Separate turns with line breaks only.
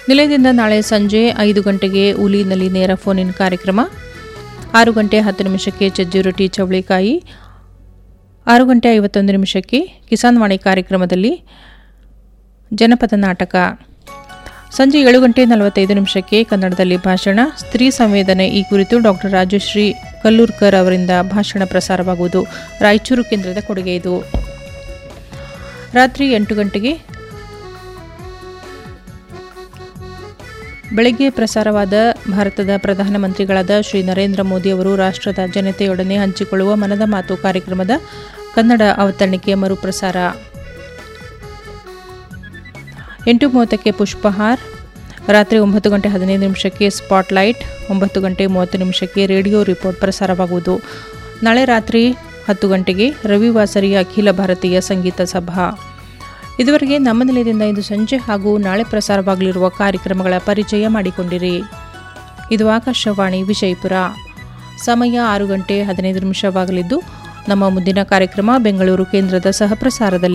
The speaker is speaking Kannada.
ನಿಲಯದಿಂದ ನಾಳೆ ಸಂಜೆ ಐದು ಗಂಟೆಗೆ ಉಲಿನಲ್ಲಿ ನೇರ ಫೋನ್ ಇನ್ ಕಾರ್ಯಕ್ರಮ ಆರು ಗಂಟೆ ಹತ್ತು ನಿಮಿಷಕ್ಕೆ ಚಜ್ಜಿ ರೊಟ್ಟಿ ಚವಳಿಕಾಯಿ ಆರು ಗಂಟೆ ಐವತ್ತೊಂದು ನಿಮಿಷಕ್ಕೆ ಕಿಸಾನ್ ವಾಣಿ ಕಾರ್ಯಕ್ರಮದಲ್ಲಿ ಜನಪದ ನಾಟಕ ಸಂಜೆ ಏಳು ಗಂಟೆ ನಲವತ್ತೈದು ನಿಮಿಷಕ್ಕೆ ಕನ್ನಡದಲ್ಲಿ ಭಾಷಣ ಸ್ತ್ರೀ ಸಂವೇದನೆ ಈ ಕುರಿತು ಡಾಕ್ಟರ್ ರಾಜಶ್ರೀ ಕಲ್ಲೂರ್ಕರ್ ಅವರಿಂದ ಭಾಷಣ ಪ್ರಸಾರವಾಗುವುದು ರಾಯಚೂರು ಕೇಂದ್ರದ ಕೊಡುಗೆ ಇದು ರಾತ್ರಿ ಎಂಟು ಗಂಟೆಗೆ ಬೆಳಗ್ಗೆ ಪ್ರಸಾರವಾದ ಭಾರತದ ಪ್ರಧಾನಮಂತ್ರಿಗಳಾದ ಶ್ರೀ ನರೇಂದ್ರ ಮೋದಿ ಅವರು ರಾಷ್ಟ್ರದ ಜನತೆಯೊಡನೆ ಹಂಚಿಕೊಳ್ಳುವ ಮನದ ಮಾತು ಕಾರ್ಯಕ್ರಮದ ಕನ್ನಡ ಅವತರಣಿಕೆಯ ಮರುಪ್ರಸಾರ ಎಂಟು ಮೂವತ್ತಕ್ಕೆ ಪುಷ್ಪಹಾರ್ ರಾತ್ರಿ ಒಂಬತ್ತು ಗಂಟೆ ಹದಿನೈದು ನಿಮಿಷಕ್ಕೆ ಸ್ಪಾಟ್ಲೈಟ್ ಒಂಬತ್ತು ಗಂಟೆ ಮೂವತ್ತು ನಿಮಿಷಕ್ಕೆ ರೇಡಿಯೋ ರಿಪೋರ್ಟ್ ಪ್ರಸಾರವಾಗುವುದು ನಾಳೆ ರಾತ್ರಿ ಹತ್ತು ಗಂಟೆಗೆ ರವಿವಾಸರಿಯ ಅಖಿಲ ಭಾರತೀಯ ಸಂಗೀತ ಸಭಾ ಇದುವರೆಗೆ ನಮ್ಮ ನಿಲಯದಿಂದ ಇಂದು ಸಂಜೆ ಹಾಗೂ ನಾಳೆ ಪ್ರಸಾರವಾಗಲಿರುವ ಕಾರ್ಯಕ್ರಮಗಳ ಪರಿಚಯ ಮಾಡಿಕೊಂಡಿರಿ ಇದು ಆಕಾಶವಾಣಿ ವಿಜಯಪುರ ಸಮಯ ಆರು ಗಂಟೆ ಹದಿನೈದು ನಿಮಿಷವಾಗಲಿದ್ದು ನಮ್ಮ ಮುಂದಿನ ಕಾರ್ಯಕ್ರಮ ಬೆಂಗಳೂರು ಕೇಂದ್ರದ ಸಹಪ್ರಸಾರದಲ್ಲಿ